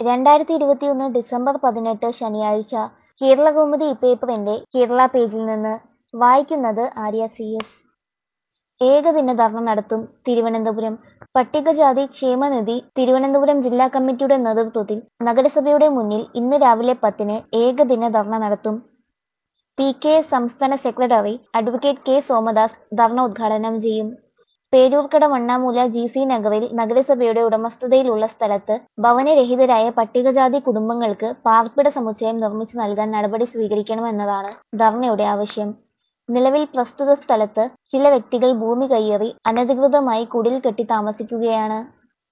രണ്ടായിരത്തി ഇരുപത്തിയൊന്ന് ഡിസംബർ പതിനെട്ട് ശനിയാഴ്ച കേരളകൗമുദി പേപ്പറിന്റെ കേരള പേജിൽ നിന്ന് വായിക്കുന്നത് ആര്യ സി എസ് ഏകദിന ധർണ നടത്തും തിരുവനന്തപുരം പട്ടികജാതി ക്ഷേമനിധി തിരുവനന്തപുരം ജില്ലാ കമ്മിറ്റിയുടെ നേതൃത്വത്തിൽ നഗരസഭയുടെ മുന്നിൽ ഇന്ന് രാവിലെ പത്തിന് ഏകദിന ധർണ നടത്തും പി കെ എസ് സംസ്ഥാന സെക്രട്ടറി അഡ്വക്കേറ്റ് കെ സോമദാസ് ധർണ ഉദ്ഘാടനം ചെയ്യും പേരൂർക്കട വണ്ണാമൂല ജി സി നഗറിൽ നഗരസഭയുടെ ഉടമസ്ഥതയിലുള്ള സ്ഥലത്ത് ഭവനരഹിതരായ പട്ടികജാതി കുടുംബങ്ങൾക്ക് പാർപ്പിട സമുച്ചയം നിർമ്മിച്ചു നൽകാൻ നടപടി സ്വീകരിക്കണമെന്നതാണ് ധർണയുടെ ആവശ്യം നിലവിൽ പ്രസ്തുത സ്ഥലത്ത് ചില വ്യക്തികൾ ഭൂമി കയ്യേറി അനധികൃതമായി കുടിൽ കെട്ടി താമസിക്കുകയാണ്